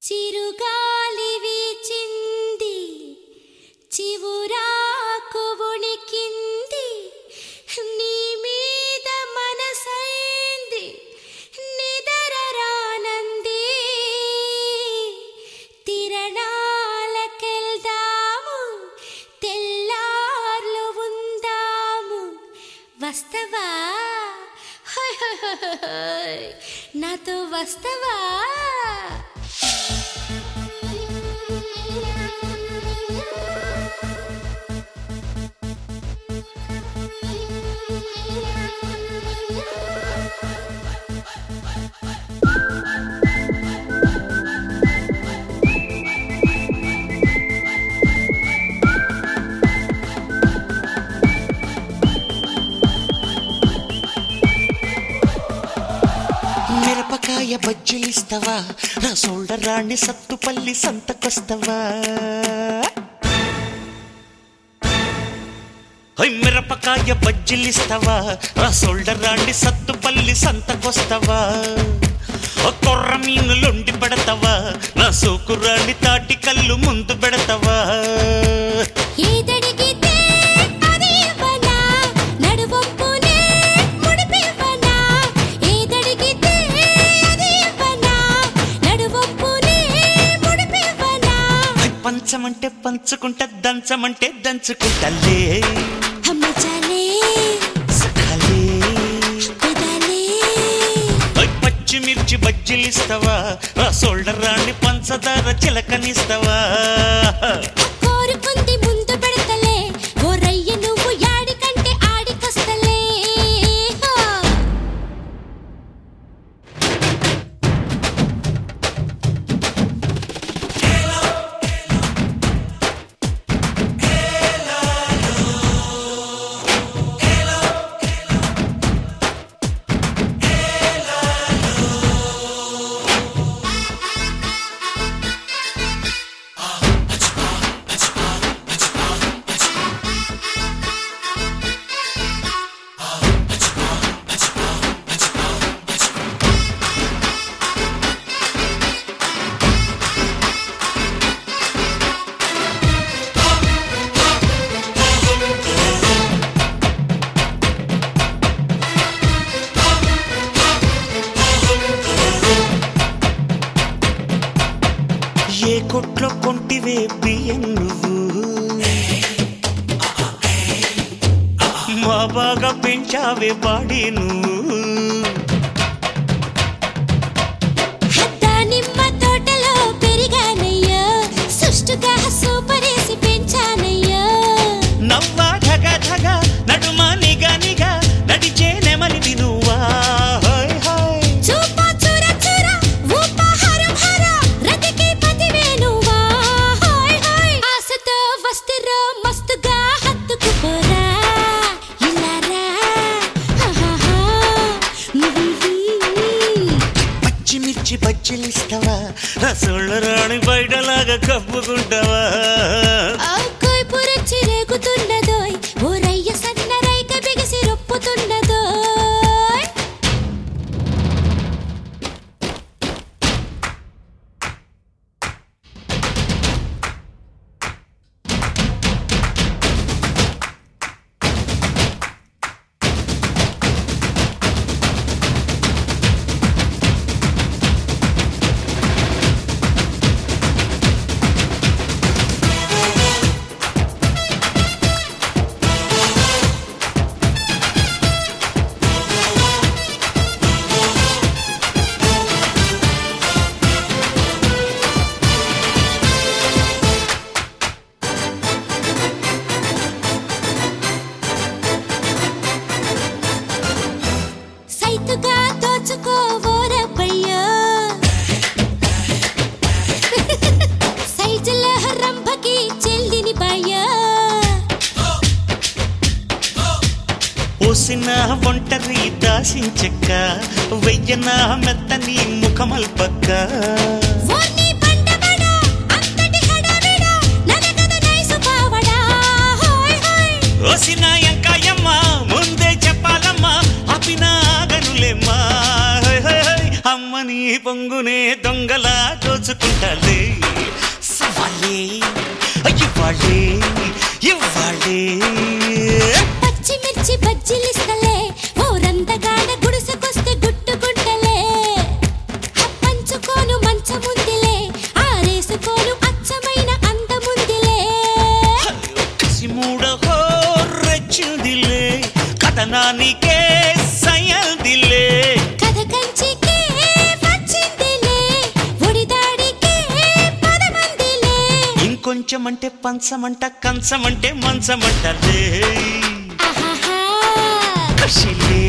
చిరుగాలి వీచింది చివురాకు ఉణికింది నీ మీద మనసైంది నిదర రానంది తిరణాలకెళ్దాము తెల్లార్లు ఉందాము వస్తవా హోయ్ హోయ్ హోయ్ హోయ్. నాతో వస్తవా మిరపకాయ బజ్జీలిస్తావా నా సోల్డర్ రాణి సత్తుపల్లి సంతకొస్తావా హై మిరపకాయ బజ్జీలిస్తావా నా సోల్డర్ రాణి సత్తుపల్లి సంతకొస్తావా ఓ కొర్ర మీనులుండి పెడతావా నా సోకు రాణి తాటి కళ్ళు ముందు పెడతావా ఏదడిగితే అది ఇవ్వనా నడువొప్పునే ముడిపివ్వనా ఏదడిగితే అది ఇవ్వనా నడువొప్పునే ముడిపివ్వనా హై పంచమంటే పంచుకుంటా దంచమంటే దంచుకుంటలే అమ్మ చాలే సఖాలే పెదాలే ఓయ్ పచ్చిమిర్చి బజ్జీలిస్తావా ఆ సోల్డర్ రాణి పంచదార చిలకనిస్తావా కోరుకుంది ముందు పెడతలే ఓ రయ్య నువ్వు యాడికంటే ఆడికొస్తలే హో. ఏ కొట్లో కొంటివే బియ్యం నువ్వు మా బాగా పెంచావే బాడీ నువ్వు దానిమ్మ తోటలో పెరిగానయ్యో సుష్టుగా సూపరేసి పెంచానయ్యో నవ్వా ధగ ధగ నడుమా నిగా నిగా నడిచే నెమలివి నువ్వా హాయ్ హాయ్ చూపా చూర చూర ఊప హరం హర రతికి పతివే నువ్వా హాయ్ హాయ్ ఆశతో వస్తిరో మస్తుగా హత్తుకుపోరా ఇలారా హాహాహా. పచ్చిమిర్చి బజ్జీలిస్తావా నా సోళ్ళ రాణి బయటలాగా కప్పుకుంటావా ఆ కోయిపుర చిరేగుతున్నదోయ్ ఓ రయ్య సన్న రైక బిగిసి రొప్పుతున్నదోయ్ సైతుగా దోచుకోవోరబ్బయ్యా సైజుల రంభకి చెల్లిని బాయ్యా పోసిన ఒంటరి దాసించక్క వెయ్యన మెత్తని ముఖమల్పక్క ఓర్ని బండబడా అంతటి హడావిడా ననగద నైసు పావడా హోయ్ హోయ్ ఓసిన ఎంకాయమ్మ ముందే చెప్పాలమ్మా ఆపిన ఆగనులేమ్మా హై, హై, హై. అమ్మని పొంగునే దొంగలా దోచుకుంటాలే సవాలే ఇవ్వాలే ఇవ్వాలే పచ్చిమిర్చి బజ్జీలిస్తలే ఓ రందగాడ గుడిసెకొస్తే గుట్టుకుంటలే పంచుకోను మంచముందిలే ఆరేసుకోను అచ్చమైన అందముందిలే కసిమూడ హోరెచ్చిందిలే కథనానికే సయల్దిలే కథ కంచికే వచ్చిందిలే ఒడిదాడికే పదమందిలే ఇంకొంచెం అంటే పంచమంట కంచమంటే మంచమంటలే ఆహాహా కషిలే